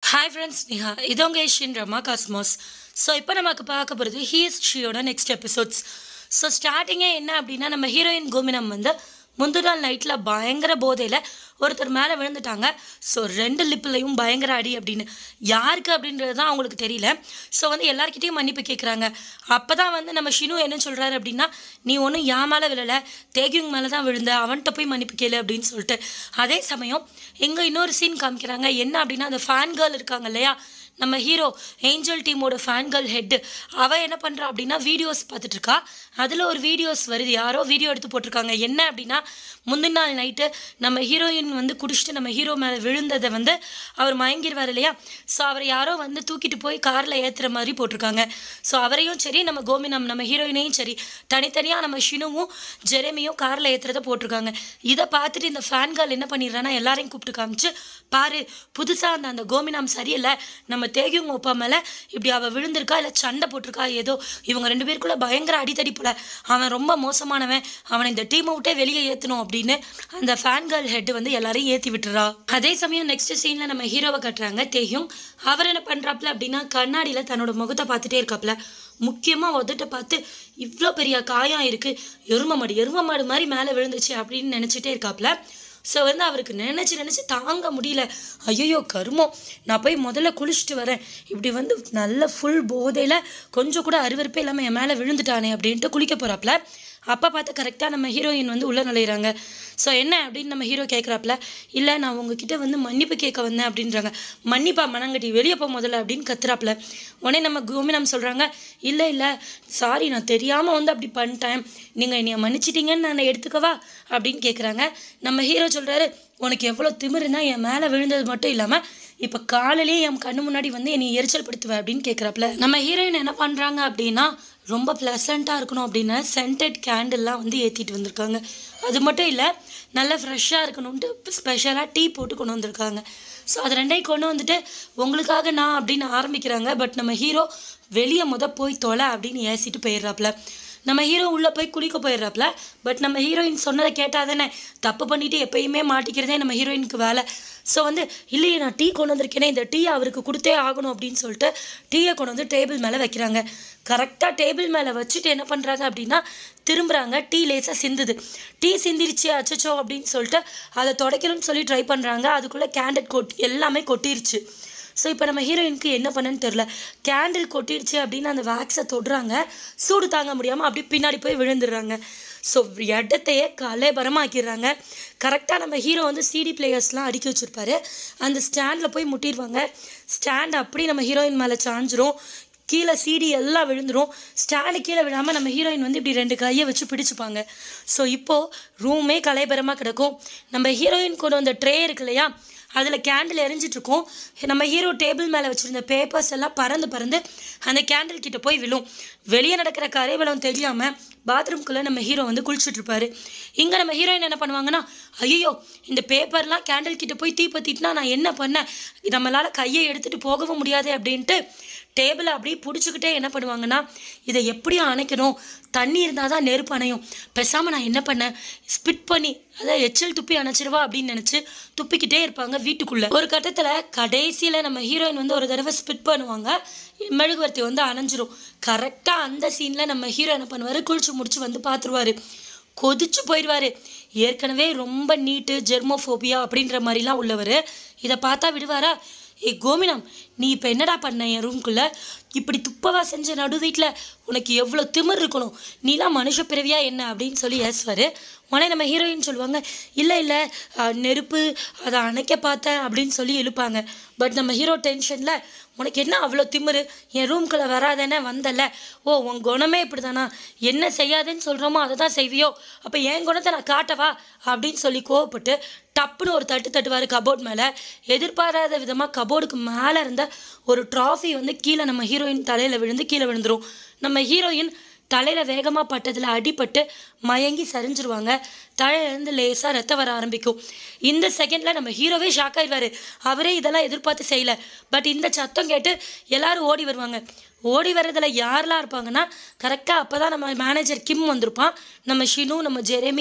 hi friends Niha இது உங்கள் Asian Rama Cosmos so இப்போ நமக்கு பார்க்க போகிறது ஹீஸ் ஷியோட நெக்ஸ்ட் எபிசோட்ஸ் ஸோ ஸ்டார்டிங்கே என்ன அப்படின்னா நம்ம ஹீரோயின் கோமினம் வந்து முந்தின நாள் நைட்டில் பயங்கர போதையில் ஒருத்தர் மேலே விழுந்துட்டாங்க ஸோ ரெண்டு லிப்லையும் பயங்கர அடி அப்படின்னு யாருக்கு அப்படின்றது தான் அவங்களுக்கு தெரியல ஸோ வந்து எல்லாருக்கிட்டையும் மன்னிப்பு கேட்குறாங்க அப்போ தான் வந்து நம்ம ஷினு என்ன சொல்கிறாரு அப்படின்னா நீ ஒன்றும் யா மேலே விழலை தேகிங் மேலே தான் விழுந்த அவன்கிட்ட போய் மன்னிப்பு கேளு அப்படின்னு சொல்லிட்டு அதே சமயம் இங்கே இன்னொரு சீன் காமிக்கிறாங்க என்ன அப்படின்னா அந்த ஃபேன் கேர்ள் இருக்காங்க இல்லையா நம்ம ஹீரோ ஏஞ்சல் டீமோட ஃபேன் கேர்ள் ஹெட்டு அவள் என்ன பண்ணுறா அப்படின்னா வீடியோஸ் பார்த்துட்டு இருக்கா அதில் ஒரு வீடியோஸ் வருது யாரோ வீடியோ எடுத்து போட்டிருக்காங்க என்ன அப்படின்னா முந்தின நாள் நைட்டு நம்ம ஹீரோயின் வந்து குடிச்சிட்டு நம்ம ஹீரோ மேலே விழுந்ததை வந்து அவர் மயங்கிடுவார் இல்லையா ஸோ அவரை யாரோ வந்து தூக்கிட்டு போய் காரில் ஏற்றுற மாதிரி போட்டிருக்காங்க ஸோ அவரையும் சரி நம்ம கோமினம் நம்ம ஹீரோயினையும் சரி தனித்தனியாக நம்ம ஷினுவும் ஜெரமியும் காரில் ஏற்றுறத போட்டிருக்காங்க இதை பார்த்துட்டு இந்த ஃபேன் கேர்ள் என்ன பண்ணிடுறான்னா எல்லாரையும் கூப்பிட்டு காமிச்சு பாரு புதுசாக அந்த அந்த கோமினம் சரியில்லை நம்ம தேகியும் ஒப்பா மேலே இப்படி அவள் விழுந்திருக்கா இல்லை சண்டை போட்டிருக்கா ஏதோ இவங்க ரெண்டு பேருக்குள்ள பயங்கர அடித்தடி போல அவன் ரொம்ப மோசமானவன் அவனை இந்த டீமை விட்டே வெளியே ஏற்றணும் அப்படின்னு அந்த ஃபேன் கேர்ள் ஹெட் வந்து எல்லாரையும் ஏற்றி விட்டுறா அதே சமயம் நெக்ஸ்ட் சீனில் நம்ம ஹீரோவை கட்டுறாங்க தேயும் அவர் என்ன பண்ணுறாப்புல அப்படின்னா கண்ணாடியில் தன்னோட முகத்தை பார்த்துட்டே இருக்காப்புல முக்கியமாக உதட்ட பார்த்து இவ்வளோ பெரிய காயம் இருக்குது எரும மாடு எரும மாடு மாதிரி மேலே விழுந்துச்சு அப்படின்னு நினச்சிட்டே இருக்காப்புல ஸோ வந்து அவருக்கு நினச்சி நினச்சி தாங்க முடியல ஐயோ கருமம் நான் போய் முதல்ல குளிச்சுட்டு வரேன் இப்படி வந்து நல்ல ஃபுல் போதையில் கொஞ்சம் கூட அருவருப்பே இல்லாமல் என் மேலே விழுந்துட்டானே அப்படின்ட்டு குளிக்க போகிறாப்புல அப்போ பார்த்து கரெக்டாக நம்ம ஹீரோயின் வந்து உள்ளே நுழையிறாங்க ஸோ என்ன அப்படின்னு நம்ம ஹீரோ கேட்குறாப்புல இல்லை நான் உங்ககிட்ட வந்து மன்னிப்பு கேட்க வந்தேன் அப்படின்றாங்க மன்னிப்பா மனங்கட்டி வெளியே போ முதல்ல அப்படின்னு கத்துறாப்புல உடனே நம்ம கோமினம் சொல்கிறாங்க இல்லை இல்லை சாரி நான் தெரியாமல் வந்து அப்படி பண்ணிட்டேன் நீங்கள் என்னைய மன்னிச்சிட்டீங்கன்னு நான் எடுத்துக்கவா அப்படின்னு கேட்குறாங்க நம்ம ஹீரோ சொல்கிறாரு உனக்கு எவ்வளோ திமிருந்தா என் மேலே விழுந்தது மட்டும் இல்லாமல் இப்போ காலையிலேயே என் கண்ணு முன்னாடி வந்து என்னை எரிச்சல் படுத்துவேன் அப்படின்னு கேட்குறாப்புல நம்ம ஹீரோயின் என்ன பண்ணுறாங்க அப்படின்னா ரொம்ப ப்ளசண்ட்டாக இருக்கணும் அப்படின்னு சென்டட் கேண்டில்லாம் வந்து ஏற்றிட்டு வந்திருக்காங்க அது மட்டும் இல்லை நல்லா ஃப்ரெஷ்ஷாக இருக்கணுன்ட்டு ஸ்பெஷலாக டீ போட்டு கொண்டு வந்திருக்காங்க ஸோ அது ரெண்டையும் கொண்டு வந்துட்டு உங்களுக்காக நான் அப்படின்னு ஆரம்பிக்கிறாங்க பட் நம்ம ஹீரோ வெளியே முத போய் தொலை அப்படின்னு ஏசிட்டு போயிடுறாப்புல நம்ம ஹீரோ உள்ளே போய் குளிக்க போயிடுறாப்புல பட் நம்ம ஹீரோயின் சொன்னதை கேட்டால் தானே தப்பு பண்ணிட்டு எப்பயுமே மாட்டிக்கிறதே நம்ம ஹீரோயினுக்கு வேலை ஸோ வந்து இல்லையே நான் டீ கொண்டு வந்திருக்கேனே இந்த டீ அவருக்கு கொடுத்தே ஆகணும் அப்படின்னு சொல்லிட்டு டீயை கொண்டு வந்து டேபிள் மேலே வைக்கிறாங்க கரெக்டாக டேபிள் மேலே வச்சுட்டு என்ன பண்ணுறாங்க அப்படின்னா திரும்புகிறாங்க டீ லேசாக சிந்துது டீ சிந்திருச்சு அச்சச்சோ அப்படின்னு சொல்லிட்டு அதை துடைக்கணும்னு சொல்லி ட்ரை பண்ணுறாங்க அதுக்குள்ளே கேண்டட் கொட் எல்லாமே கொட்டிருச்சு ஸோ இப்போ நம்ம ஹீரோயினுக்கு என்ன பண்ணன்னு தெரில கேண்டில் கொட்டிடுச்சு அப்படின்னு அந்த வேக்ஸை தொடுறாங்க சூடு தாங்க முடியாமல் அப்படி பின்னாடி போய் விழுந்துடுறாங்க ஸோ இடத்தையே கலைபரமாக்கிடுறாங்க கரெக்டாக நம்ம ஹீரோ வந்து சிடி பிளேயர்ஸ்லாம் அடுக்கி வச்சுருப்பாரு அந்த ஸ்டாண்டில் போய் முட்டிடுவாங்க ஸ்டாண்ட் அப்படி நம்ம ஹீரோயின் மேலே சாஞ்சிரும் கீழே சீடி எல்லாம் விழுந்துரும் ஸ்டாண்டு கீழே விழாமல் நம்ம ஹீரோயின் வந்து இப்படி ரெண்டு கையை வச்சு பிடிச்சிப்பாங்க ஸோ இப்போது ரூமே கலைபரமாக கிடக்கும் நம்ம ஹீரோயின் கொண்டு வந்த ட்ரே இருக்கு இல்லையா அதில் கேண்டில் எரிஞ்சிட்ருக்கும் நம்ம ஹீரோ டேபிள் மேலே வச்சுருந்த பேப்பர்ஸ் எல்லாம் பறந்து பறந்து அந்த கேண்டில் கிட்ட போய் விழும் வெளியே நடக்கிற கரைவளம் தெரியாமல் பாத்ரூம்குள்ளே நம்ம ஹீரோ வந்து குளிச்சுட்ருப்பாரு இங்கே நம்ம ஹீரோயின் என்ன பண்ணுவாங்கன்னா ஐயோ இந்த பேப்பர்லாம் கேண்டில் கிட்ட போய் தீ பற்றிட்டுனா நான் என்ன பண்ணேன் நம்மளால் கையை எடுத்துகிட்டு போகவும் முடியாது அப்படின்ட்டு டேபிளை அப்படியே பிடிச்சிக்கிட்டே என்ன பண்ணுவாங்கன்னா இதை எப்படியும் அணைக்கணும் தண்ணி இருந்தால் தான் நெருப்பு அணையும் பேசாமல் நான் என்ன பண்ணேன் ஸ்பிட் பண்ணி அதான் எச்சல் துப்பி அணைச்சிருவா அப்படின்னு நினச்சி துப்பிக்கிட்டே இருப்பாங்க வீட்டுக்குள்ளே ஒரு கட்டத்தில் கடைசியில் நம்ம ஹீரோயின் வந்து ஒரு தடவை ஸ்பிட் பண்ணுவாங்க மெழுகுவர்த்தி வந்து அணைஞ்சிரும் கரெக்டாக அந்த சீனில் நம்ம ஹீரோ என்ன பண்ணுவார் குளிச்சு முடிச்சு வந்து பார்த்துருவாரு கொதிச்சு போயிடுவார் ஏற்கனவே ரொம்ப நீட்டு ஜெர்மோஃபோபியா அப்படின்ற மாதிரிலாம் உள்ளவர் இதை பார்த்தா விடுவாரா ஏ கோமினம் நீ இப்போ என்னடா பண்ண என் ரூம்குள்ளே இப்படி துப்பவா செஞ்ச நடு வீட்டில் உனக்கு எவ்வளோ திமிர் இருக்கணும் நீலாம் மனுஷ பிறவியா என்ன அப்படின்னு சொல்லி ஏசுவார் உடனே நம்ம ஹீரோயின் சொல்லுவாங்க இல்லை இல்லை நெருப்பு அதை அணைக்க பார்த்தேன் அப்படின்னு சொல்லி இழுப்பாங்க பட் நம்ம ஹீரோ டென்ஷனில் உனக்கு என்ன அவ்வளோ திமிரு என் ரூம்குள்ளே வராதேனே வந்தல ஓ உன் குணமே இப்படி தானா என்ன செய்யாதுன்னு சொல்கிறோமோ அதை தான் செய்வியோ அப்போ என் குணத்தை நான் காட்டவா அப்படின்னு சொல்லி கோவப்பட்டு டப்புன்னு ஒரு தட்டு தட்டுவார் கபோர்ட் மேலே எதிர்பாராத விதமாக கபோர்டுக்கு மேலே இருந்த ஒரு ட்ராஃபி வந்து கீழே நம்ம ஹீரோயின் தலையில் விழுந்து கீழே விழுந்துரும் நம்ம ஹீரோயின் தலையில் வேகமாக பட்டதில் அடிபட்டு மயங்கி சரிஞ்சிருவாங்க தலையிலேருந்து லேசாக ரத்தம் வர ஆரம்பிக்கும் இந்த செகண்டில் நம்ம ஹீரோவே ஷாக் ஆயிடுவார் அவரே இதெல்லாம் எதிர்பார்த்து செய்யலை பட் இந்த சத்தம் கேட்டு எல்லாரும் ஓடி வருவாங்க ஓடி வர்றதில் யாரெல்லாம் இருப்பாங்கன்னா கரெக்டாக அப்போ தான் நம்ம மேனேஜர் கிம் வந்திருப்பான் நம்ம ஷினு நம்ம ஜெரேமி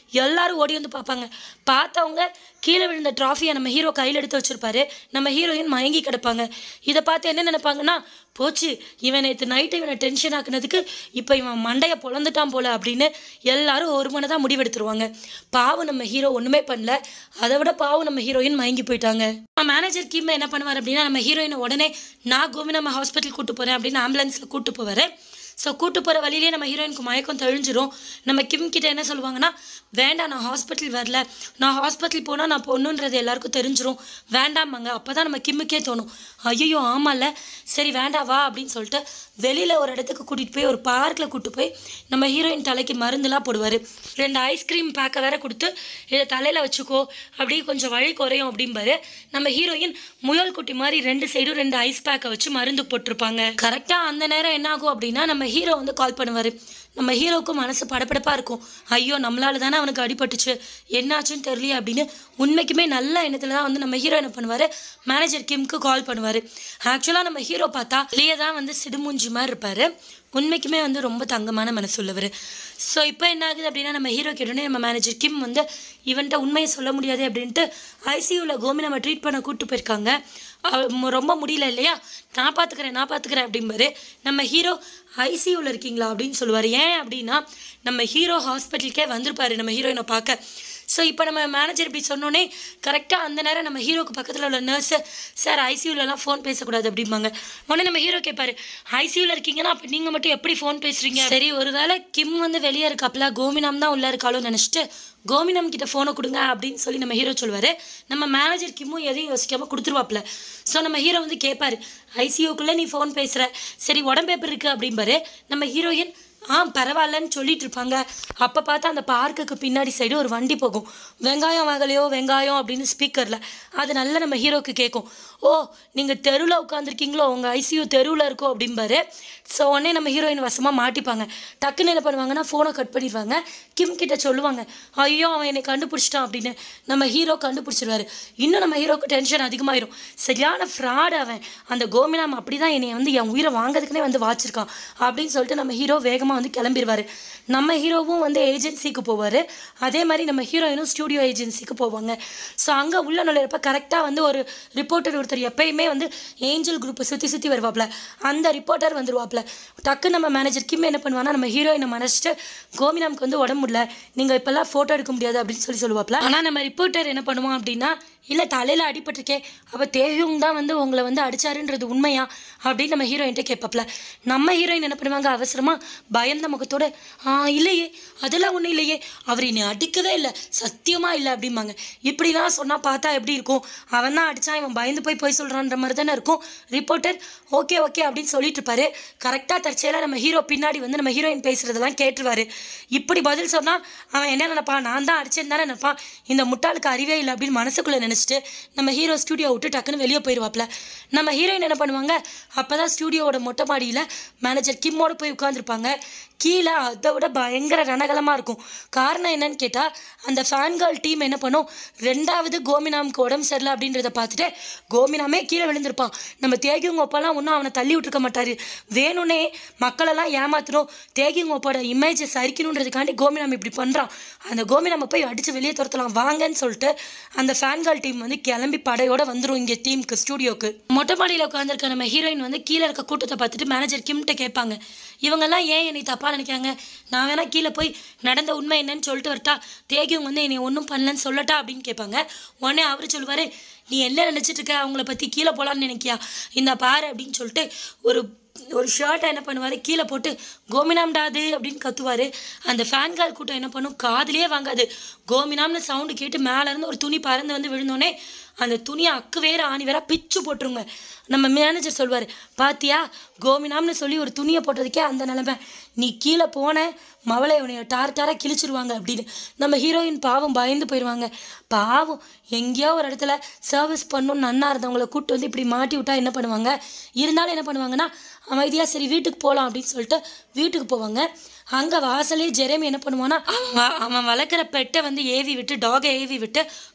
எல்லாரும் ஓடி வந்து பார்ப்பாங்க பார்த்தவங்க கீழே விழுந்த ட்ராஃபியை நம்ம ஹீரோ கையில் எடுத்து வச்சிருப்பாரு நம்ம ஹீரோயின் மயங்கி கிடப்பாங்க இதை பார்த்து என்ன நினைப்பாங்கன்னா போச்சு இவன் நேற்று நைட்டு இவனை டென்ஷன் ஆக்குனதுக்கு இப்போ இவன் மண்டையை பொழந்துட்டான் போல அப்படின்னு எல்லாரும் ஒரு மனதாக முடிவெடுத்துருவாங்க பாவம் நம்ம ஹீரோ ஒன்றுமே பண்ணல அதை விட பாவம் நம்ம ஹீரோயின் மயங்கி போயிட்டாங்க நம்ம மேனேஜர் கீம் என்ன பண்ணுவார் அப்படின்னா நம்ம ஹீரோயினை உடனே நான் கோமி நம்ம ஹாஸ்பிட்டல் கூட்டு போகிறேன் அப்படின்னு ஆம்புலன்ஸில் கூட்டு போவார் ஸோ கூட்டு போகிற வழியிலே நம்ம ஹீரோயினுக்கு மயக்கம் தெளிஞ்சிரும் நம்ம கிம் கிட்ட என்ன சொல்லுவாங்கன்னா வேண்டாம் நான் ஹாஸ்பிட்டல் வரல நான் ஹாஸ்பிட்டல் போனால் நான் பொண்ணுன்றது எல்லாருக்கும் தெரிஞ்சிரும் வேண்டாமாங்க அப்போ தான் நம்ம கிம்முக்கே தோணும் ஐயோ ஆமாம்ல சரி வேண்டாம் வா அப்படின்னு சொல்லிட்டு வெளியில் ஒரு இடத்துக்கு கூட்டிகிட்டு போய் ஒரு பார்க்கில் கூட்டு போய் நம்ம ஹீரோயின் தலைக்கு மருந்துலாம் போடுவார் ரெண்டு ஐஸ்கிரீம் பேக்கை வேற கொடுத்து இதை தலையில் வச்சுக்கோ அப்படியே கொஞ்சம் வழி குறையும் அப்படிம்பாரு நம்ம ஹீரோயின் முயல் குட்டி மாதிரி ரெண்டு சைடும் ரெண்டு ஐஸ் பேக்கை வச்சு மருந்து போட்டிருப்பாங்க கரெக்டாக அந்த நேரம் என்ன ஆகும் அப்படின்னா நம்ம ஹீரோ வந்து கால் பண்ணுவார் நம்ம ஹீரோவுக்கும் மனசு படபடப்பாக இருக்கும் ஐயோ நம்மளால தானே அவனுக்கு அடிபட்டுச்சு என்னாச்சுன்னு தெரியலையே அப்படின்னு உண்மைக்குமே நல்ல எண்ணத்தில் தான் வந்து நம்ம ஹீரோ என்ன பண்ணுவார் மேனேஜர் கிம்க்கு கால் பண்ணுவார் ஆக்சுவலாக நம்ம ஹீரோ பார்த்தா வெளியே தான் வந்து சிடுமூஞ்சி மாதிரி இருப்பார் உண்மைக்குமே வந்து ரொம்ப தங்கமான மனசு உள்ளவர் ஸோ இப்போ என்ன ஆகுது அப்படின்னா நம்ம ஹீரோ கேட்டோடனே நம்ம மேனேஜர் கிம் வந்து இவன்ட்ட உண்மையை சொல்ல முடியாது அப்படின்ட்டு ஐசியூவில் கோமி நம்ம ட்ரீட் பண்ண கூப்பிட்டு போயிருக்காங்க அவ- மு- ரொம்ப முடியல இல்லையா நான் பார்த்துக்கிறேன் நான் பார்த்துக்கிறேன் அப்படிம்பாரு நம்ம ஹீரோ ஐசியூவில் இருக்கீங்களா அப்படின்னு சொல்லுவார் ஏன் அப்படின்னா நம்ம ஹீரோ ஹாஸ்பிட்டலுக்கே வந்திருப்பாரு நம்ம ஹீரோயினை பார்க்க ஸோ இப்போ நம்ம மேனேஜர் இப்படி சொன்னோன்னே கரெக்டாக அந்த நேரம் நம்ம ஹீரோக்கு பக்கத்தில் உள்ள நர்ஸு சார் ஐசியூலலாம் ஃபோன் பேசக்கூடாது அப்படிம்பாங்க உடனே நம்ம ஹீரோ கேட்பாரு ஐசியூவில் இருக்கீங்கன்னா அப்போ நீங்கள் மட்டும் எப்படி ஃபோன் பேசுகிறீங்க சரி ஒருவேளை கிம் வந்து வெளியே இருக்காப்ல கோமினம் தான் உள்ளே இருக்காளோன்னு நினச்சிட்டு கோமினம் கிட்ட ஃபோனை கொடுங்க அப்படின்னு சொல்லி நம்ம ஹீரோ சொல்லுவார் நம்ம மேனேஜர் கிம்மும் எதையும் யோசிக்காமல் கொடுத்துருவாப்ல ஸோ நம்ம ஹீரோ வந்து கேட்பாரு ஐசியூக்குள்ளே நீ ஃபோன் பேசுகிற சரி உடம்பு எப்படி இருக்கு அப்படிம்பாரு நம்ம ஹீரோயின் ஆ பரவாயில்லன்னு சொல்லிட்டு இருப்பாங்க அப்போ பார்த்தா அந்த பார்க்குக்கு பின்னாடி சைடு ஒரு வண்டி போகும் வெங்காயம் வாங்கலையோ வெங்காயம் அப்படின்னு ஸ்பீக்கரில் அது நல்லா நம்ம ஹீரோக்கு கேட்கும் ஓ நீங்கள் தெருவில் உட்காந்துருக்கீங்களோ உங்கள் ஐசியூ தெருவில் இருக்கோ அப்படிம்பாரு ஸோ உடனே நம்ம ஹீரோயின் வசமாக மாட்டிப்பாங்க டக்குன்னு என்ன பண்ணுவாங்கன்னா ஃபோனை கட் பண்ணிடுவாங்க கிம் கிட்ட சொல்லுவாங்க ஐயோ அவன் என்னை கண்டுபிடிச்சிட்டான் அப்படின்னு நம்ம ஹீரோ கண்டுபிடிச்சிருவாரு இன்னும் நம்ம ஹீரோக்கு டென்ஷன் அதிகமாயிரும் சரியான ஃப்ராட் அவன் அந்த கோமினாம் அப்படி தான் என்னை வந்து என் உயிரை வாங்குறதுக்குனே வந்து வாச்சிருக்கான் அப்படின்னு சொல்லிட்டு நம்ம ஹீரோ வேகமாக வந்து கிளம்பிடுவார் நம்ம ஹீரோவும் வந்து ஏஜென்சிக்கு போவார் அதே மாதிரி நம்ம ஹீரோயினும் ஸ்டூடியோ ஏஜென்சிக்கு போவாங்க ஸோ அங்கே உள்ள நுழையிறப்ப கரெக்டாக வந்து ஒரு ரிப்போர்ட்டர் ஒருத்தர் எப்பயுமே வந்து ஏஞ்சல் குரூப்பை சுற்றி சுற்றி வருவாப்ல அந்த ரிப்போர்ட்டர் வந்துருவாப்ல டக்கு நம்ம மேனேஜர் கிம் என்ன பண்ணுவானா நம்ம ஹீரோயினை மறைச்சிட்டு கோமினாமுக்கு வந்து உடம்பு முடியல நீங்கள் இப்போல்லாம் ஃபோட்டோ எடுக்க முடியாது அப்படின்னு சொல்லி சொல்லுவாப்ல ஆனால் நம்ம ரிப்போர்ட்டர் என்ன பண்ணுவான் அப்படின்னா இல்லை தலையில் அடிபட்டிருக்கே அப்போ தேஹியும் தான் வந்து உங்களை வந்து அடிச்சாருன்றது உண்மையா அப்படின்னு நம்ம ஹீரோயின்ட்ட கேட்பாப்ல நம்ம ஹீரோயின் என்ன பண்ணுவாங்க அவசரமாக பயந்த முகத்தோட ஆ இல்லையே அதெல்லாம் ஒன்றும் இல்லையே அவர் என்னை அடிக்கவே இல்லை சத்தியமாக இல்லை அப்படிம்பாங்க இப்படிலாம் சொன்னால் பார்த்தா எப்படி இருக்கும் அவன் தான் அடித்தான் இவன் பயந்து போய் போய் சொல்கிறான்ற மாதிரி தானே இருக்கும் ரிப்போர்ட்டர் ஓகே ஓகே அப்படின்னு சொல்லிட்டு இருப்பாரு கரெக்டாக தற்செயலாக நம்ம ஹீரோ பின்னாடி வந்து நம்ம ஹீரோயின் பேசுகிறதெல்லாம் கேட்டுருவாரு இப்படி பதில் சொன்னால் அவன் என்ன நினைப்பான் நான் தான் அடிச்சேன்னு தானே நினைப்பான் இந்த முட்டாளுக்கு அறிவே இல்லை அப்படின்னு மனசுக்குள்ளே நினச்சிட்டு நம்ம ஹீரோ ஸ்டூடியோ விட்டு டக்குன்னு வெளியே போயிடுவாப்ல நம்ம ஹீரோயின் என்ன பண்ணுவாங்க அப்போ தான் ஸ்டூடியோவோட மொட்டை மாடியில் மேனேஜர் கிம்மோட போய் உட்காந்துருப்பாங்க கீழே அதை விட பயங்கர ரணகலமாக இருக்கும் காரணம் என்னன்னு கேட்டால் அந்த ஃபேன்கால் டீம் என்ன பண்ணும் ரெண்டாவது கோமினாமுக்கு உடம்பு சரியில்லை அப்படின்றத பார்த்துட்டு கோமினாமே கீழே விழுந்திருப்பான் நம்ம தேகியுங்க ஒப்பெல்லாம் ஒன்றும் அவனை தள்ளி விட்டுருக்க மாட்டாரு வேணும்னே மக்களெல்லாம் ஏமாத்தணும் தேகியுங்க ஒப்போட இமேஜை சரிக்கணுன்றதுக்காண்டி கோமினாம் இப்படி பண்ணுறான் அந்த கோமினாமை போய் அடித்து வெளியே துரத்தலாம் வாங்கன்னு சொல்லிட்டு அந்த ஃபேன்கால் டீம் வந்து கிளம்பி படையோட வந்துடும் இங்கே டீமுக்கு ஸ்டூடியோக்கு மொட்டை மாடியில் உட்காந்துருக்க நம்ம ஹீரோயின் வந்து கீழே இருக்க கூட்டத்தை பார்த்துட்டு மேனேஜர் கிம்கிட்ட கேட்பாங்க இவங்கெல்லாம் ஏன் என்னை தப்பாக நினைக்கிறாங்க நான் வேணா கீழே போய் நடந்த உண்மை என்னன்னு சொல்லிட்டு வரட்டா தேகியவங்க வந்து என்னை ஒன்றும் பண்ணலன்னு சொல்லட்டா அப்படின்னு கேட்பாங்க உடனே அவர் சொல்லுவார் நீ என்ன நினச்சிட்டு இருக்க அவங்கள பற்றி கீழே போகலான்னு நினைக்கியா இந்த பாரு அப்படின்னு சொல்லிட்டு ஒரு ஒரு ஷர்ட்டை என்ன பண்ணுவார் கீழே போட்டு கோமினாம்டாது அப்படின்னு கத்துவார் அந்த ஃபேன்கால் கூட்டம் என்ன பண்ணும் காதுலயே வாங்காது கோமினாம்னு சவுண்டு கேட்டு மேலேருந்து ஒரு துணி பறந்து வந்து விழுந்தோடனே அந்த துணியை அக்கு வேற ஆணி வேற பிச்சு போட்டுருங்க நம்ம மேனேஜர் சொல்வார் பாத்தியா கோமினாம்னு சொல்லி ஒரு துணியை போட்டதுக்கே அந்த நிலைமை நீ கீழே போன மவளை உனைய டார் டாராக கிழிச்சிருவாங்க அப்படின்னு நம்ம ஹீரோயின் பாவம் பயந்து போயிடுவாங்க பாவம் எங்கேயோ ஒரு இடத்துல சர்வீஸ் பண்ணணும் நன்னா இருந்தவங்கள கூப்பிட்டு வந்து இப்படி மாட்டி விட்டா என்ன பண்ணுவாங்க இருந்தாலும் என்ன பண்ணுவாங்கன்னா அமைதியாக சரி வீட்டுக்கு போகலாம் அப்படின்னு சொல்லிட்டு வீட்டுக்கு போவாங்க அங்கே வாசலே ஜெரேமி என்ன பண்ணுவான்னா அவன் வ- அவன் வளர்க்குற பெட்டை வந்து ஏவி விட்டு டாகை ஏவி விட்டு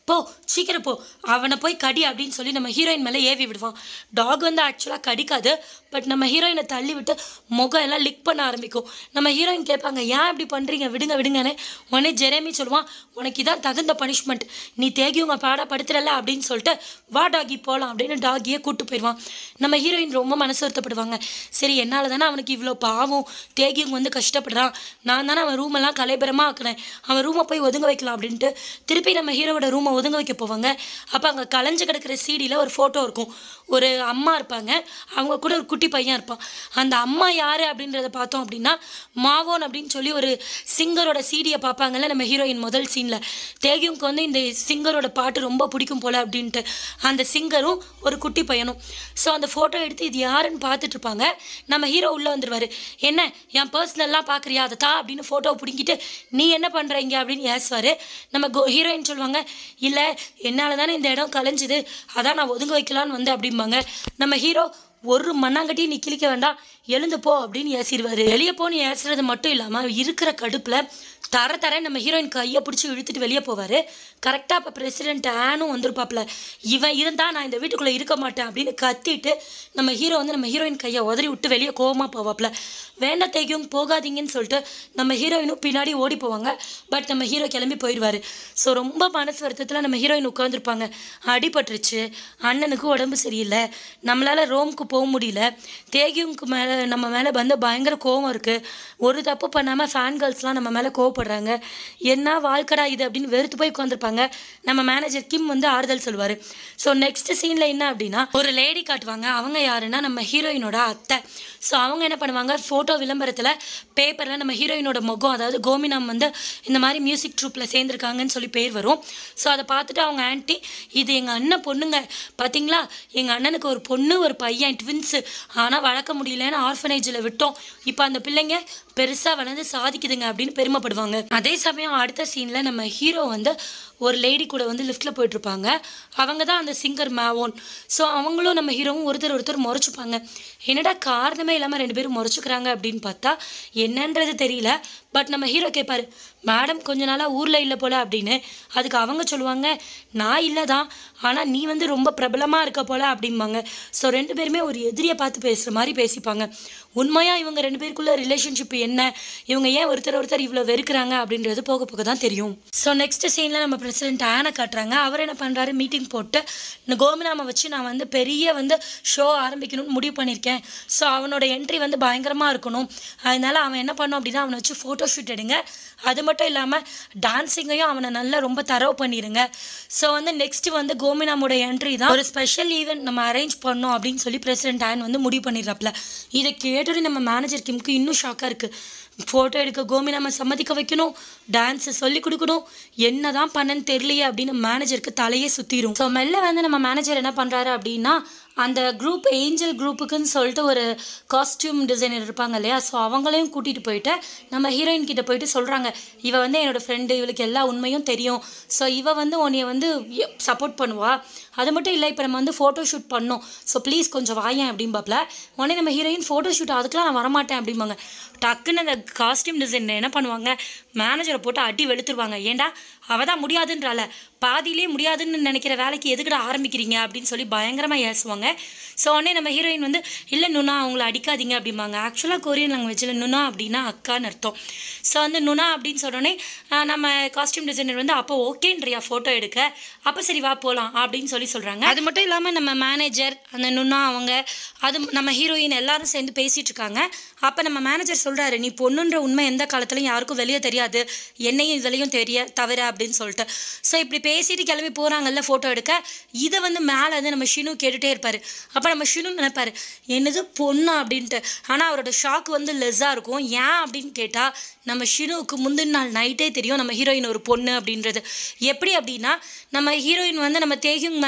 போ சீக்கிரம் போ அவனை போய் கடி அப்படின்னு சொல்லி நம்ம ஹீரோயின் மேலே ஏவி விடுவான் டாக் வந்து ஆக்சுவலாக கடிக்காது பட் நம்ம ஹீரோயினை தள்ளி விட்டு முகம் எல்லாம் லிக் பண்ண ஆரம்பிக்கும் நம்ம ஹீரோயின் கேட்பாங்க ஏன் இப்படி பண்ணுறீங்க விடுங்க விடுங்கன்னு உடனே ஜெரேமி சொல்லுவான் உனக்கு இதான் தகுந்த பனிஷ்மெண்ட் நீ தேகி உங்க பாட படுத்துறல அப்படின்னு சொல்லிட்டு வா டாகி போகலாம் அப்படின்னு டாகியே கூட்டு போயிடுவான் நம்ம ஹீரோயின் ரொம்ப மனசு வருத்தப்படுவாங்க சரி என்னால் தானே அவனுக்கு இவ்வளோ பாவம் தேகியும் வந்து கஷ்டப்படுறான் நான் தானே அவன் ரூமெல்லாம் கலைபரமாக ஆக்கினேன் அவன் ரூமை போய் ஒதுங்க வைக்கலாம் அப்படின்ட்டு திருப்பி நம்ம ஹீரோவோட ரூமை ஒதுங்க வைக்க போவாங்க அப்போ அங்கே கலைஞ்சு கிடக்கிற சீடியில் ஒரு ஃபோட்டோ இருக்கும் ஒரு அம்மா இருப்பாங்க அவங்க கூட ஒரு குட்டி பையன் இருப்பான் அந்த அம்மா யார் அப்படின்றத பார்த்தோம் அப்படின்னா மாவோன் அப்படின்னு சொல்லி ஒரு சிங்கரோட சீடியை பார்ப்பாங்கல்ல நம்ம ஹீரோயின் முதல் சீனில் தேகியும்க்கு வந்து இந்த சிங்கரோட பாட்டு ரொம்ப பிடிக்கும் போல அப்படின்ட்டு அந்த சிங்கரும் ஒரு குட்டி பையனும் ஸோ அந்த ஃபோட்டோ எடுத்து இது யாருன்னு பார்த்துட்டு இருப்பாங்க நம்ம ஹீரோ உள்ளே வந்துடுவார் என்ன என் பர்சனல்லாம் பார்க்குறியா அதை தா அப்படின்னு ஃபோட்டோவை பிடிங்கிட்டு நீ என்ன பண்ணுறீங்க அப்படின்னு ஏசுவார் நம்ம கோ ஹீரோயின் சொல்லுவாங்க இல்லை என்னால் தானே இந்த இடம் கலைஞ்சுது அதான் நான் ஒதுங்க வைக்கலான்னு வந்தேன் அப்படிம்பாங்க நம்ம ஹீரோ ஒரு மண்ணாங்கட்டியும் நீ கிழிக்க வேண்டாம் எழுந்து போ அப்படின்னு ஏசிடுவார் வெளியே போன்னு ஏசுறது மட்டும் இல்லாமல் இருக்கிற கடுப்பில் தர தர நம்ம ஹீரோயின் கையை பிடிச்சி இழுத்துட்டு வெளியே போவார் கரெக்டாக இப்போ பிரசிடென்ட் ஆனும் வந்திருப்பாப்புல இவன் இருந்தால் நான் இந்த வீட்டுக்குள்ளே இருக்க மாட்டேன் அப்படின்னு கத்திட்டு நம்ம ஹீரோ வந்து நம்ம ஹீரோயின் கையை உதறி விட்டு வெளியே கோவமாக போவாப்புல வேண்ட தேக்கியும் போகாதீங்கன்னு சொல்லிட்டு நம்ம ஹீரோயினும் பின்னாடி ஓடி போவாங்க பட் நம்ம ஹீரோ கிளம்பி போயிடுவார் ஸோ ரொம்ப மனசு வருத்தத்தில் நம்ம ஹீரோயின் உட்காந்துருப்பாங்க அடிபட்டுருச்சு அண்ணனுக்கு உடம்பு சரியில்லை நம்மளால் ரோம்க்கு போக முடியல தேகியும்க்கு மேலே நம்ம மேலே வந்து பயங்கர கோவம் இருக்குது ஒரு தப்பு பண்ணாமல் ஃபேன் கேர்ள்ஸ்லாம் நம்ம மேலே கோவப்படுறாங்க என்ன வாழ்க்கடா இது அப்படின்னு வெறுத்து போய் உட்காந்துருப்பாங்க நம்ம மேனேஜர் கிம் வந்து ஆறுதல் சொல்லுவார் ஸோ நெக்ஸ்ட் சீனில் என்ன அப்படின்னா ஒரு லேடி காட்டுவாங்க அவங்க யாருன்னா நம்ம ஹீரோயினோட அத்தை ஸோ அவங்க என்ன பண்ணுவாங்க ஃபோட்டோ விளம்பரத்தில் பேப்பரில் நம்ம ஹீரோயினோட முகம் அதாவது கோமினம் வந்து இந்த மாதிரி மியூசிக் ட்ரூப்பில் சேர்ந்துருக்காங்கன்னு சொல்லி பேர் வரும் ஸோ அதை பார்த்துட்டு அவங்க ஆன்ட்டி இது எங்கள் அண்ணன் பொண்ணுங்க பார்த்தீங்களா எங்கள் அண்ணனுக்கு ஒரு பொண்ணு ஒரு பையன் ட்வின்ஸு ஆனால் வளர்க்க முடியலன்னு ஆர்ஃபனேஜில் விட்டோம் இப்போ அந்த பிள்ளைங்க பெருசாக வளர்ந்து சாதிக்குதுங்க அப்படின்னு பெருமைப்படுவாங்க அதே சமயம் அடுத்த சீனில் நம்ம ஹீரோ வந்து ஒரு லேடி கூட வந்து லிஃப்ட்டில் போயிட்டுருப்பாங்க அவங்க தான் அந்த சிங்கர் மேவோன் ஸோ அவங்களும் நம்ம ஹீரோவும் ஒருத்தர் ஒருத்தர் முறைச்சிப்பாங்க என்னடா காரணமே இல்லாமல் ரெண்டு பேரும் முறைச்சிக்கிறாங்க அப்படின்னு பார்த்தா என்னன்றது தெரியல பட் நம்ம ஹீரோ கேட்பாரு மேடம் கொஞ்ச நாளாக ஊரில் இல்லை போல அப்படின்னு அதுக்கு அவங்க சொல்லுவாங்க நான் இல்லை தான் ஆனால் நீ வந்து ரொம்ப பிரபலமாக இருக்க போல அப்படிம்பாங்க ஸோ ரெண்டு பேருமே ஒரு எதிரியை பார்த்து பேசுகிற மாதிரி பேசிப்பாங்க உண்மையாக இவங்க ரெண்டு பேருக்குள்ள ரிலேஷன்ஷிப் என்ன இவங்க ஏன் ஒருத்தர் ஒருத்தர் இவ்வளோ வெறுக்கிறாங்க அப்படின்றது போக போக தான் தெரியும் ஸோ நெக்ஸ்ட் சீனில் நம்ம பிரசிடென்ட் ஆனை காட்டுறாங்க அவர் என்ன பண்ணுறாரு மீட்டிங் போட்டு இந்த கோமினாமை வச்சு நான் வந்து பெரிய வந்து ஷோ ஆரம்பிக்கணும்னு முடிவு பண்ணியிருக்கேன் ஸோ அவனோட என்ட்ரி வந்து பயங்கரமாக இருக்கணும் அதனால அவன் என்ன பண்ணும் அப்படின்னா அவனை வச்சு ஃபோட்டோ ஷூட் எடுங்க அது மட்டும் இல்லாமல் டான்ஸிங்கையும் அவனை நல்லா ரொம்ப தரவு பண்ணிடுங்க ஸோ வந்து நெக்ஸ்ட் வந்து கோமினாமோட என்ட்ரி தான் ஒரு ஸ்பெஷல் ஈவெண்ட் நம்ம அரேஞ்ச் பண்ணோம் அப்படின்னு சொல்லி பிரசிடென்ட் ஆன் வந்து முடிவு பண்ணிடுறாப்ல இதை கேட்டுட்டு நம்ம மேனேஜர் கிம்க்கு இன்னும் ஷாக்காக இருக்குது ஃபோட்டோ எடுக்க கோமினாம சம்மதிக்க வைக்கணும் டான்ஸை சொல்லி கொடுக்கணும் என்ன தான் பண்ணன்னு தெரியலையே அப்படின்னு மேனேஜருக்கு தலையே சுற்றிடும் ஸோ மெல்ல வந்து நம்ம மேனேஜர் என்ன பண்ணுறாரு அப்படின்னா அந்த குரூப் ஏஞ்சல் குரூப்புக்குன்னு சொல்லிட்டு ஒரு காஸ்டியூம் டிசைனர் இருப்பாங்க இல்லையா ஸோ அவங்களையும் கூட்டிகிட்டு போயிட்டு நம்ம ஹீரோயின் கிட்ட போயிட்டு சொல்கிறாங்க இவ வந்து என்னோட ஃப்ரெண்டு இவளுக்கு எல்லா உண்மையும் தெரியும் ஸோ இவ வந்து உன்னைய வந்து சப்போர்ட் பண்ணுவா அது மட்டும் இல்லை இப்போ நம்ம வந்து ஃபோட்டோ ஷூட் பண்ணோம் ஸோ ப்ளீஸ் கொஞ்சம் வாயேன் அப்படிம்பாப்ல உடனே நம்ம ஹீரோயின் ஃபோட்டோ ஷூட் அதுக்கெலாம் நான் வரமாட்டேன் அப்படிம்பாங்க டக்குன்னு அந்த காஸ்டியூம் டிசைனர் என்ன பண்ணுவாங்க மேனேஜரை போட்டு அடி வெளுத்துருவாங்க ஏன்டா அவள் தான் முடியாதுன்றால பாதியிலே முடியாதுன்னு நினைக்கிற வேலைக்கு எதுக்குடா ஆரம்பிக்கிறீங்க அப்படின்னு சொல்லி பயங்கரமாக ஏசுவாங்க ஸோ உடனே நம்ம ஹீரோயின் வந்து இல்லை நுணா அவங்கள அடிக்காதீங்க அப்படிம்பாங்க ஆக்சுவலாக கொரியன் லாங்குவேஜில் நுணா அப்படின்னா அக்கான்னு அர்த்தம் ஸோ வந்து நுணா அப்படின்னு சொன்னோடனே ஆஹ், நம்ம காஸ்டியூம் டிசைனர் வந்து அப்போ ஓகேன்றியா ஃபோட்டோ எடுக்க அப்போ சரி வா போகலாம் அப்படின்னு சொல்லி சொல்கிறாங்க அது மட்டும் இல்லாமல் நம்ம மேனேஜர் அந்த நுணா அவங்க அது நம்ம ஹீரோயின் எல்லாரும் சேர்ந்து பேசிகிட்டு இருக்காங்க அப்போ நம்ம மேனேஜர் சொல்கிறாரு நீ பொண்ணுன்ற உண்மை எந்த காலத்துலையும் யாருக்கும் வெளியே தெரியாது என்னையும் இதுலையும் தெரிய தவிர அப்படின்னு சொல்லிட்டு ஸோ இப்படி பேசிட்டு கிளம்பி போகிறாங்கல்ல ஃபோட்டோ எடுக்க இதை வந்து மேலே வந்து நம்ம ஷினு கேட்டுகிட்டே இருப்பார் அப்போ நம்ம ஷினு நினைப்பாரு என்னது பொண்ணா அப்படின்ட்டு ஆனால் அவரோட ஷாக் வந்து லெஸ்ஸாக இருக்கும் ஏன் அப்படின்னு கேட்டால் நம்ம ஷினுவுக்கு முந்தின நாள் நைட்டே தெரியும் நம்ம ஹீரோயின் ஒரு பொண்ணு அப்படின்றது எப்படி அப்படின்னா நம்ம ஹீரோயின் வந்து நம்ம தேகிங் மேலே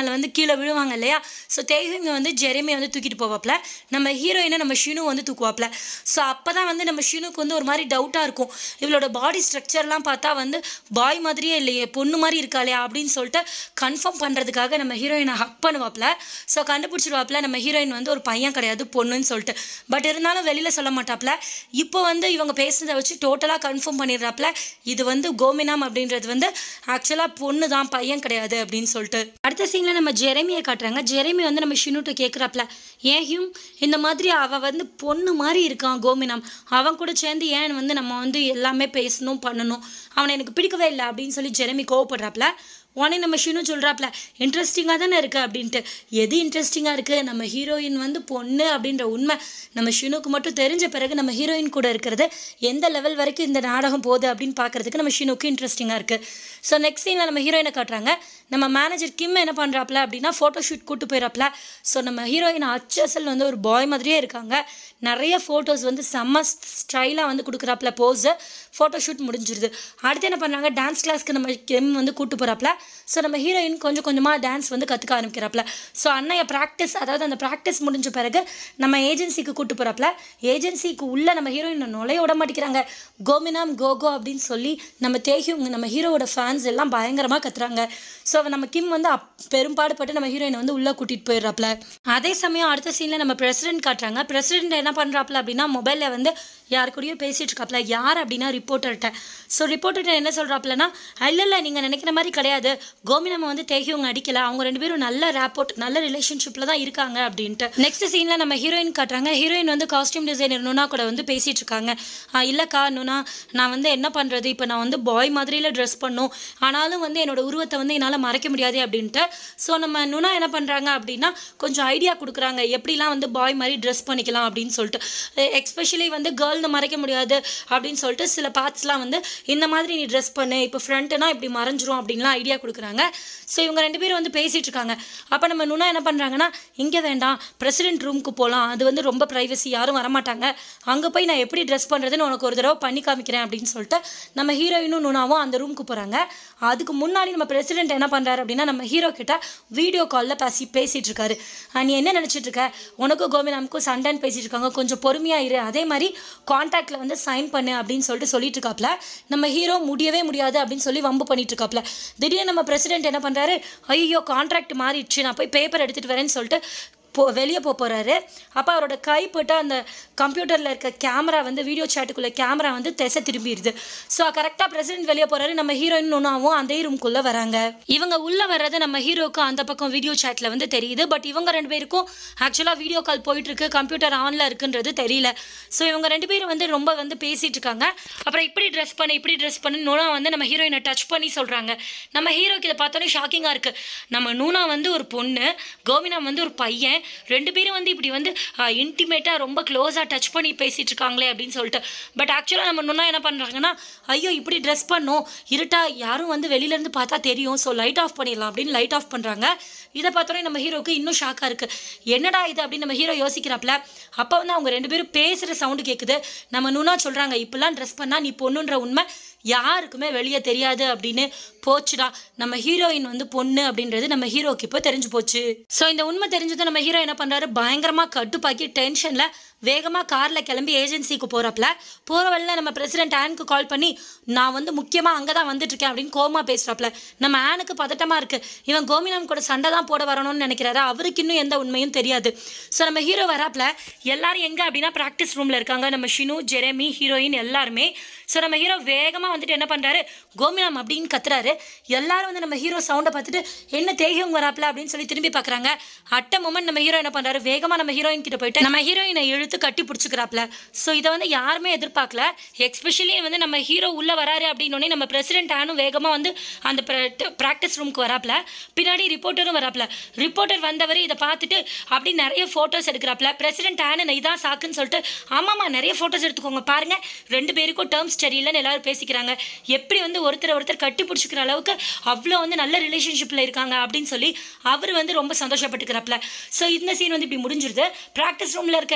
மேலே வந்து கீழே விழுவாங்க இல்லையா ஸோ தேவிங்க வந்து ஜெரேமியை வந்து தூக்கிட்டு போவாப்ல நம்ம ஹீரோயினை நம்ம ஷினு வந்து தூக்குவாப்ல ஸோ அப்போ தான் வந்து நம்ம ஷினுக்கு வந்து ஒரு மாதிரி டவுட்டாக இருக்கும் இவளோட பாடி ஸ்ட்ரக்சர்லாம் பார்த்தா வந்து பாய் மாதிரியே இல்லையே பொண்ணு மாதிரி இருக்காளே அப்படின்னு சொல்லிட்டு கன்ஃபார்ம் பண்ணுறதுக்காக நம்ம ஹீரோயினை ஹக் பண்ணுவாப்ல ஸோ கண்டுபிடிச்சிருவாப்ல நம்ம ஹீரோயின் வந்து ஒரு பையன் கிடையாது பொண்ணுன்னு சொல்லிட்டு பட் இருந்தாலும் வெளியில் சொல்ல மாட்டாப்ல இப்போ வந்து இவங்க பேசுனதை வச்சு டோட்டலாக கன்ஃபார்ம் பண்ணிடுறாப்ல இது வந்து கோமினாம் அப்படின்றது வந்து ஆக்சுவலாக பொண்ணு தான் பையன் கிடையாது அப்படின்னு சொல்லிட்டு அடுத்த சீனில் நம்ம ஜெரமியை காட்டுறாங்க ஜெரமி வந்து நம்ம ஷினுட்டு கேட்குறாப்ல ஏன் ஹியூம் இந்த மாதிரி அவள் வந்து பொண்ணு மாதிரி இருக்கான் கோமினாம் அவன் கூட சேர்ந்து ஏன் வந்து நம்ம வந்து எல்லாமே பேசணும் பண்ணணும் அவனை எனக்கு பிடிக்கவே இல்லை அப்படின்னு சொல்லி ஜெரமி கோவப்படுறாப்ல உடனே நம்ம ஷினு சொல்கிறாப்ல இன்ட்ரெஸ்டிங்காக தானே இருக்குது அப்படின்ட்டு எது இன்ட்ரெஸ்டிங்காக இருக்குது நம்ம ஹீரோயின் வந்து பொண்ணு அப்படின்ற உண்மை நம்ம ஷினுக்கு மட்டும் தெரிஞ்ச பிறகு நம்ம ஹீரோயின் கூட இருக்கிறது எந்த லெவல் வரைக்கும் இந்த நாடகம் போகுது அப்படின்னு பார்க்குறதுக்கு நம்ம ஷினுக்கு இன்ட்ரெஸ்டிங்காக இருக்குது ஸோ நெக்ஸ்ட் சீனில் நம்ம ஹீரோயினை காட்டுறாங்க நம்ம மேனேஜர் கிம் என்ன பண்ணுறாப்ல அப்படின்னா ஃபோட்டோ ஷூட் கூட்டு போயிடறாப்ல ஸோ நம்ம ஹீரோயின் அச்சசல் வந்து ஒரு பாய் மாதிரியே இருக்காங்க நிறைய ஃபோட்டோஸ் வந்து செம்ம ஸ்டைலாக வந்து கொடுக்குறாப்ல போஸு ஃபோட்டோ ஷூட் முடிஞ்சிருது அடுத்து என்ன பண்ணுறாங்க டான்ஸ் கிளாஸ்க்கு நம்ம கிம் வந்து கூட்டு போகிறாப்ல ஸோ நம்ம ஹீரோயின் கொஞ்சம் கொஞ்சமாக டான்ஸ் வந்து கற்றுக்க ஆரம்பிக்கிறாப்ல ஸோ அன்னைய ப்ராக்டிஸ் அதாவது அந்த ப்ராக்டிஸ் முடிஞ்ச பிறகு நம்ம ஏஜென்சிக்கு கூட்டு போகிறாப்ல ஏஜென்சிக்கு உள்ளே நம்ம ஹீரோயின் நுழைய விட மாட்டேங்கிறாங்க கோமினாம் கோகோ அப்படின்னு சொல்லி நம்ம தேகியும் நம்ம ஹீரோவோட ஃபேன்ஸ் எல்லாம் பயங்கரமாக கத்துறாங்க ஸோ நம்ம கிம் வந்து அப் பெரும்பாடுபட்டு நம்ம ஹீரோயினை வந்து உள்ளே கூட்டிகிட்டு போயிடுறாப்ல அதே சமயம் அடுத்த சீனில் நம்ம பிரசிடென்ட் காட்டுறாங்க பிரசிடென்ட் என்ன பண்ணுறாப்ல அப்படின்னா மொபைலில் வந்து யார் கூடயோ பேசிகிட்டு இருக்காப்ல யார் அப்படின்னா ரிப்போர்ட்டர்கிட்ட ஸோ ரிப்போர்ட்டர்கிட்ட என்ன சொல்கிறாப்லன்னா இல்லை இல்லை நீங்கள் நினைக்கிற மாதிரி கிடையாது கோமினம் வந்து தேகியவங்க அடிக்கல அவங்க ரெண்டு பேரும் நல்ல ரேப்போர்ட் நல்ல ரிலேஷன்ஷிப்பில் தான் இருக்காங்க அப்படின்ட்டு நெக்ஸ்ட் சீனில் நம்ம ஹீரோயின் காட்டுறாங்க ஹீரோயின் வந்து காஸ்டியூம் டிசைனர் நுனா கூட வந்து பேசிகிட்டு இருக்காங்க "ஆ, இல்லைக்கா நுனா நான் வந்து என்ன பண்ணுறது இப்போ நான் வந்து பாய் மாதிரியில் ட்ரெஸ் பண்ணும் ஆனாலும் வந்து என்னோட உருவத்தை வந்து என்னால் மறைக்க முடியாது அப்படின்ட்டு ஸோ நம்ம நுனா என்ன பண்ணுறாங்க அப்படின்னா கொஞ்சம் ஐடியா கொடுக்குறாங்க எப்படிலாம் வந்து பாய் மாதிரி ட்ரெஸ் பண்ணிக்கலாம் அப்படின்னு சொல்லிட்டு எக்ஸ்பெஷலி வந்து கேர்ள்னு மறைக்க முடியாது அப்படின்னு சொல்லிட்டு சில பார்ட்ஸ்லாம் வந்து இந்த மாதிரி நீ ட்ரெஸ் பண்ணு இப்போ ஃப்ரண்ட்டுனா இப்படி மறைஞ்சிரும் அப்படின்லாம் ஐடியா கொடுக்குறாங்க ஸோ இவங்க ரெண்டு பேரும் வந்து பேசிகிட்டு இருக்காங்க அப்போ நம்ம நுனா என்ன பண்ணுறாங்கன்னா இங்கே வேண்டாம் பிரசிடென்ட் ரூமுக்கு போகலாம் அது வந்து ரொம்ப ப்ரைவசி யாரும் வரமாட்டாங்க அங்கே போய் நான் எப்படி ட்ரெஸ் பண்ணுறதுன்னு உனக்கு ஒரு தடவை பண்ணி காமிக்கிறேன் அப்படின்னு சொல்லிட்டு நம்ம ஹீரோயினும் நுனாவும் அந்த ரூமுக்கு போகிறாங்க அதுக்கு முன்னாடி நம்ம பிரசிடென்ட் என்ன பண்ணுறாரு அப்படின்னா நம்ம ஹீரோ கிட்ட வீடியோ காலில் பேசி பேசிகிட்டு இருக்காரு "அஹ், நீ என்ன நினச்சிட்டு இருக்க உனக்கும் கோவினாமுக்கும் சண்டைன்னு பேசிட்டு இருக்காங்க கொஞ்சம் பொறுமையாக இரு அதே மாதிரி கான்டாக்டில் வந்து சைன் பண்ணு அப்படின்னு சொல்லிட்டு சொல்லிட்டு இருக்காப்ல நம்ம ஹீரோ முடியவே முடியாது அப்படின்னு சொல்லி வம்பு பண்ணிட்டு இருக்காப்ல திடீர்னு நம்ம பிரசிடென்ட் என்ன பண்ணுறாரு ஐயோ கான்ட்ராக்ட் மாறிடுச்சு நான் போய் பேப்பர் எடுத்துகிட்டு வரேன்னு சொல்லிட்டு போ வெளியே போக போகிறாரு அப்போ அவரோட கைப்பட்ட அந்த கம்ப்யூட்டரில் இருக்க கேமரா வந்து வீடியோ சேட்டுக்குள்ளே கேமரா வந்து திசை திரும்பிடுது ஸோ கரெக்டாக பிரசிடென்ட் வெளியே போகிறாரு நம்ம ஹீரோயின் ஒன்றாவும் அந்த ரூம்குள்ளே வராங்க இவங்க உள்ளே வர்றது நம்ம ஹீரோக்கு அந்த பக்கம் வீடியோ சேட்டில் வந்து தெரியுது பட் இவங்க ரெண்டு பேருக்கும் ஆக்சுவலாக வீடியோ கால் போயிட்டுருக்கு கம்ப்யூட்டர் ஆனில் இருக்குன்றது தெரியல ஸோ இவங்க ரெண்டு பேரும் வந்து ரொம்ப வந்து பேசிகிட்டு இருக்காங்க அப்புறம் இப்படி ட்ரெஸ் பண்ணு இப்படி ட்ரெஸ் பண்ணு நூனா வந்து நம்ம ஹீரோயினை டச் பண்ணி சொல்கிறாங்க நம்ம ஹீரோக்கு இதை பார்த்தோன்னே ஷாக்கிங்காக இருக்குது நம்ம நூனா வந்து ஒரு பொண்ணு கோவினா வந்து ஒரு பையன் ரெண்டு பேரும் வந்து இப்படி வந்து இன்டிமேட்டாக ரொம்ப க்ளோஸாக டச் பண்ணி பேசிகிட்டு இருக்காங்களே அப்படின்னு சொல்லிட்டு பட் ஆக்சுவலாக நம்ம நுண்ணா என்ன பண்ணுறாங்கன்னா ஐயோ இப்படி ட்ரெஸ் பண்ணோம் இருட்டா யாரும் வந்து வெளியிலேருந்து பார்த்தா தெரியும் ஸோ லைட் ஆஃப் பண்ணிடலாம் அப்படின்னு லைட் ஆஃப் பண்ணுறாங்க இதை பார்த்தோன்னே நம்ம ஹீரோக்கு இன்னும் ஷாக்காக இருக்குது என்னடா இது அப்படின்னு நம்ம ஹீரோ யோசிக்கிறாப்ல அப்போ வந்து அவங்க ரெண்டு பேரும் பேசுகிற சவுண்டு கேட்குது நம்ம நுண்ணா சொல்கிறாங்க இப்படிலாம் ட்ரெஸ் பண்ணால் நீ பொண்ணுன்ற உண்மை யாருக்குமே வெளியே தெரியாது அப்படின்னு போச்சுடா நம்ம ஹீரோயின் வந்து பொண்ணு அப்படின்றது நம்ம ஹீரோக்கு இப்போ தெரிஞ்சு போச்சு ஸோ இந்த உண்மை தெரிஞ்சதும் நம்ம ஹீரோ என்ன பண்ணுறாரு பயங்கரமாக கட்டுப்பாக்கி டென்ஷனில் வேகமாக காரில் கிளம்பி ஏஜென்சிக்கு போகிறப்பல போகிற வழியில் நம்ம பிரசிடென்ட் ஆனுக்கு கால் பண்ணி நான் வந்து முக்கியமாக அங்கே தான் வந்துட்டுருக்கேன் அப்படின்னு கோமா பேசுகிறாப்ல நம்ம ஆனுக்கு பதட்டமாக இருக்குது இவன் கோமினம் கூட சண்டை தான் போட வரணும்னு நினைக்கிறாரு அவருக்கு இன்னும் எந்த உண்மையும் தெரியாது ஸோ நம்ம ஹீரோ வராப்ல எல்லாரும் எங்கே அப்படின்னா ப்ராக்டிஸ் ரூமில் இருக்காங்க நம்ம ஷினு ஜெரமி ஹீரோயின் எல்லாருமே ஸோ நம்ம ஹீரோ வேகமாக வந்துட்டு என்ன பண்ணுறாரு கோமினம் அப்படின்னு கத்துறாரு எல்லாரும் வந்து நம்ம ஹீரோ சவுண்டை பார்த்துட்டு என்ன தேகம் வராப்ல அப்படின்னு சொல்லி திரும்பி பார்க்குறாங்க அட்ட மொமெண்ட் நம்ம ஹீரோ என்ன பண்ணுறாரு வேகமாக நம்ம ஹீரோயின் கிட்ட போயிட்டு நம்ம ஹீரோயினை இழுத்து கட்டி பிடிச்சிக்கிறாப்ல ஸோ இதை வந்து யாருமே எதிர்பார்க்கல எக்ஸ்பெஷலி வந்து நம்ம ஹீரோ உள்ளே வராரு அப்படின்னோடனே நம்ம பிரசிடென்ட் ஆனும் வேகமாக வந்து அந்த ப்ராக்டிஸ் ரூமுக்கு வராப்ல பின்னாடி ரிப்போர்ட்டரும் வராப்ல ரிப்போர்ட்டர் வந்தவர் இதை பார்த்துட்டு அப்படி நிறைய ஃபோட்டோஸ் எடுக்கிறாப்ல பிரசிடென்ட் ஆனு இதான் சாக்குன்னு சொல்லிட்டு ஆமாம்மா நிறைய ஃபோட்டோஸ் எடுத்துக்கோங்க பாருங்க ரெண்டு பேருக்கும் டேர்ம்ஸ் சரியில்லைன்னு எல்லாரும் பேசிக்கிறாங்க எப்படி வந்து ஒருத்தர் ஒருத்தர் கட்டி பிடிச்சிக்கிற அளவுக்கு அவ்வளோ வந்து நல்ல ரிலேஷன்ஷிப்பில் இருக்காங்க அப்படின்னு சொல்லி அவர் வந்து ரொம்ப சந்தோஷப்பட்டுக்கிறாப்ல ஸோ இந்த சீன் வந்து இப்படி முடிஞ்சிருது ப்ராக்டிஸ் ரூமில் இருக்க எல்லாரும் என்ன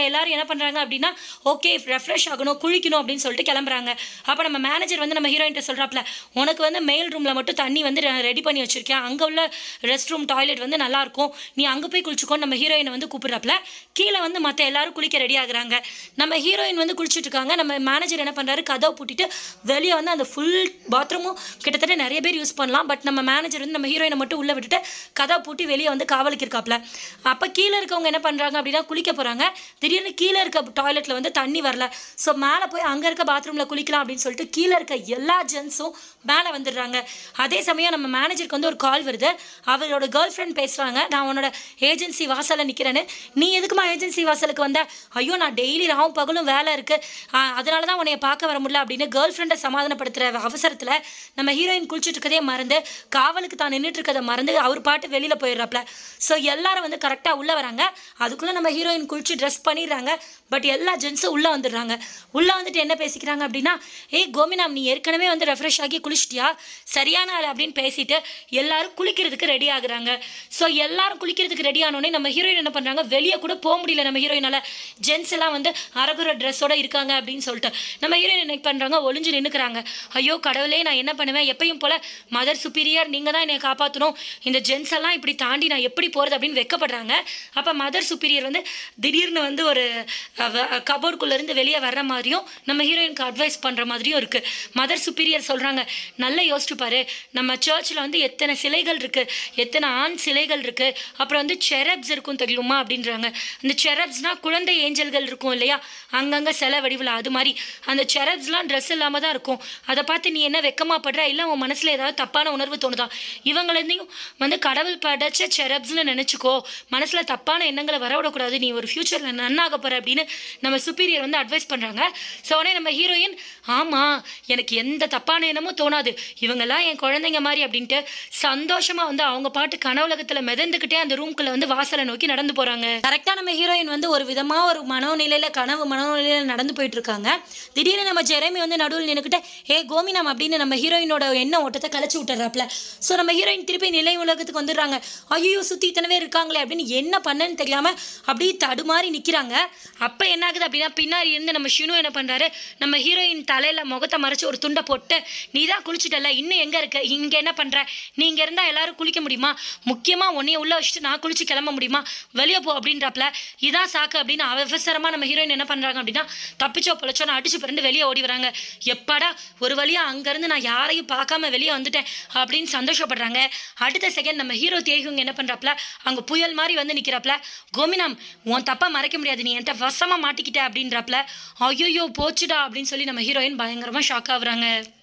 பண்ணுறாங்க அப்படின்னா ஓகே ரெஃப்ரெஷ் ஆகணும் குளிக்கணும் அப்படின்னு சொல்லிட்டு கிளம்புறாங்க அப்போ நம்ம மேனேஜர் வந்து நம்ம ஹீரோயின்ட்ட சொல்கிறாப்ல உனக்கு வந்து மெயில் ரூமில் மட்டும் தண்ணி வந்து ரெடி பண்ணி வச்சிருக்கேன் அங்கே உள்ள ரெஸ்ட் ரூம் டாய்லெட் வந்து நல்லா இருக்கும் நீ அங்கே போய் குளிச்சுக்கோ நம்ம ஹீரோயினை வந்து கூப்பிட்றாப்ல கீழே வந்து மற்ற எல்லாரும் குளிக்க ரெடி ஆகுறாங்க நம்ம ஹீரோயின் வந்து குளிச்சுட்டு இருக்காங்க நம்ம மேனேஜர் என்ன பண்ணுறாரு கதவை பூட்டிட்டு வெளியே வந்து அந்த ஃபுல் பாத்ரூமும் கிட்டத்தட்ட நிறைய பேர் யூஸ் பண்ணலாம் பட் நம்ம மேனேஜர் வந்து நம்ம ஹீரோயினை மட்டும் உள்ளே விட்டுட்டு கதவை பூட்டி வெளியே வந்து காவலுக்கு இருக்காப்ல அப்போ கீழே இருக்கவங்க என்ன பண்ணுறாங்க அப்படின்னா குளிக்க போகிறாங்க திடீர்னு கீழே இருக்க டாய்லெட்டில் வந்து தண்ணி வரல ஸோ மேலே போய் அங்கே இருக்க பாத்ரூமில் குளிக்கலாம் அப்படின்னு சொல்லிட்டு கீழே இருக்க எல்லா ஜென்ஸும் மேலே வந்துடுறாங்க அதே சமயம் நம்ம மேனேஜருக்கு வந்து ஒரு கால் வருது அவரோட கேர்ள் ஃப்ரெண்ட் பேசுகிறாங்க நான் உன்னோட ஏஜென்சி வாசலில் நிற்கிறேன்னு நீ எதுக்குமா ஏஜென்சி வாசலுக்கு வந்த ஐயோ நான் டெய்லி ராவும் பகலும் வேலை இருக்குது அதனால தான் உன்னைய பார்க்க வர முடியல அப்படின்னு கேர்ள் ஃப்ரெண்டை சமாதானப்படுத்துகிற அவசரத்தில் நம்ம ஹீரோயின் குளிச்சுட்டு இருக்கதே மறந்து காவலுக்கு தான் நின்றுட்டு இருக்கதை மறந்து அவர் பாட்டு வெளியில் போயிடுறாப்ல ஸோ எல்லாரும் வந்து கரெக்டாக உள்ளே வராங்க அதுக்குள்ளே நம்ம ஹீரோயின் குளிச்சு ட்ரெஸ் பண்ணிடுறாங்க பட் எல்லா ஜென்ஸும் உள்ளே வந்துடுறாங்க உள்ளே வந்துட்டு என்ன பேசிக்கிறாங்க அப்படின்னா ஏய் கோமினாம் நீ ஏற்கனவே வந்து ரெஃப்ரெஷ் ஆகி குளிச்சிட்டியா சரியான ஆள் அப்படின்னு பேசிட்டு எல்லாரும் குளிக்கிறதுக்கு ரெடி ஆகுறாங்க ஸோ எல்லாரும் குளிக்கிறதுக்கு ரெடி ஆனோடனே நம்ம ஹீரோயின் என்ன பண்ணுறாங்க வெளியே கூட போக முடியல நம்ம ஹீரோயினால ஜென்ஸ் எல்லாம் வந்து அரகுற ட்ரெஸ்ஸோட இருக்காங்க அப்படின்னு சொல்லிட்டு நம்ம ஹீரோயின் என்ன பண்ணுறாங்க ஒளிஞ்சு நின்றுக்கிறாங்க ஐயோ கடவுளே நான் என்ன பண்ணுவேன் எப்பயும் போல மதர் சுப்பீரியர் நீங்கள் தான் என்னை காப்பாற்றணும் இந்த ஜென்ஸ் எல்லாம் இப்படி தாண்டி நான் எப்படி போகிறது அப்படின்னு வெக்கப்படுறாங்க அப்போ மதர் சுப்பீரியர் வந்து திடீர்னு வந்து ஒரு கபோர்டுக்குள்ளேருந்து வெளியே வர்ற மாதிரியும் நம்ம ஹீரோயினுக்கு அட்வைஸ் பண்ணுற மாதிரியும் இருக்குது மதர் சுப்பீரியர் சொல்கிறாங்க நல்லா யோசிச்சு பாரு நம்ம சர்ச்சில் வந்து எத்தனை சிலைகள் இருக்குது எத்தனை ஆண் சிலைகள் இருக்குது அப்புறம் வந்து செரப்ஸ் இருக்கும் தெரியுமா அப்படின்றாங்க அந்த செரப்ஸ்னால் குழந்தை ஏஞ்சல்கள் இருக்கும் இல்லையா அங்கங்கே சிலை வடிவில் அது மாதிரி அந்த செரப்ஸ்லாம் ட்ரெஸ் இல்லாமல் தான் இருக்கும் அதை பார்த்து நீ என்ன வெக்கமாக படுற இல்லை உன் மனசில் ஏதாவது தப்பான உணர்வு தோணுதா இவங்களதையும் வந்து கடவுள் படைச்ச செரப்ஸ்னு நினச்சிக்கோ மனசில் தப்பான எண்ணங்களை வரவிடக்கூடாது நீ ஒரு ஃப்யூச்சரில் நன்னாக போகிற அப்படின்னு நம்ம சுப்பீரியர் வந்து அட்வைஸ் பண்ணுறாங்க ஸோ உடனே நம்ம ஹீரோயின் ஆமாம் எனக்கு எந்த தப்பான எண்ணமும் தோணாது இவங்கெல்லாம் என் குழந்தைங்க மாதிரி அப்படின்ட்டு சந்தோஷமாக வந்து அவங்க பாட்டு கனவுலகத்தில் மிதந்துக்கிட்டே அந்த ரூம்குள்ளே வந்து வாசலை நோக்கி நடந்து போகிறாங்க கரெக்டாக நம்ம ஹீரோயின் வந்து ஒரு விதமாக ஒரு மனோநிலையில் கனவு மனோநிலையில் நடந்து போயிட்டு இருக்காங்க திடீர்னு நம்ம ஜெரமி வந்து நடுவில் நின்றுக்கிட்டு ஏ கோமினம் அப்படின்னு நம்ம ஹீரோயினோட எண்ண ஓட்டத்தை கலைச்சி விட்டுறாப்ல ஸோ நம்ம ஹீரோயின் திருப்பி நிலை உலகத்துக்கு வந்துடுறாங்க ஐயோ சுற்றி இத்தனை பேர் இருக்காங்களே அப்படின்னு என்ன பண்ணன்னு தெரியாமல் அப்படியே தடுமாறி நிற்கிறாங்க அப்போ என்ன ஆகுது அப்படின்னா பின்னாடி இருந்து நம்ம ஷினு என்ன பண்ணுறாரு நம்ம ஹீரோயின் தலையில் முகத்தை மறைச்சு ஒரு துண்டை போட்டு நீ தான் குளிச்சுட்டல இன்னும் எங்கே இருக்க இங்கே என்ன பண்ணுற நீ இங்கே இருந்தால் எல்லாரும் குளிக்க முடியுமா முக்கியமாக உன்னைய உள்ளே வச்சுட்டு நான் குளிச்சு கிளம்ப முடியுமா வெளியே போ அப்படின்றப்பல இதான் சாக்கு அப்படின்னு அவசரமாக நம்ம ஹீரோயின் என்ன பண்ணுறாங்க அப்படின்னா தப்பிச்சோ பொழைச்சோ நான் அடிச்சு பிறண்டு வெளியே ஓடி வராங்க எப்பாடா ஒரு வழியாக அங்கேருந்து நான் யாரையும் பார்க்காம வெளியே வந்துட்டேன் அப்படின்னு சந்தோஷப்படுறாங்க அடுத்த செகண்ட் நம்ம ஹீரோ தேகுங்க என்ன பண்ணுறாப்ல அங்கே புயல் மாதிரி வந்து நிற்கிறாப்ல கோமினாம் உன் தப்பா மறைக்க முடியாது நீ என்கிட்ட வசமாக மாட்டிக்கிட்ட அப்படின்றப்பல ஐயோ போச்சுடா அப்படின்னு சொல்லி நம்ம ஹீரோயின் பயங்கரமாக ஷாக் ஆகுறாங்க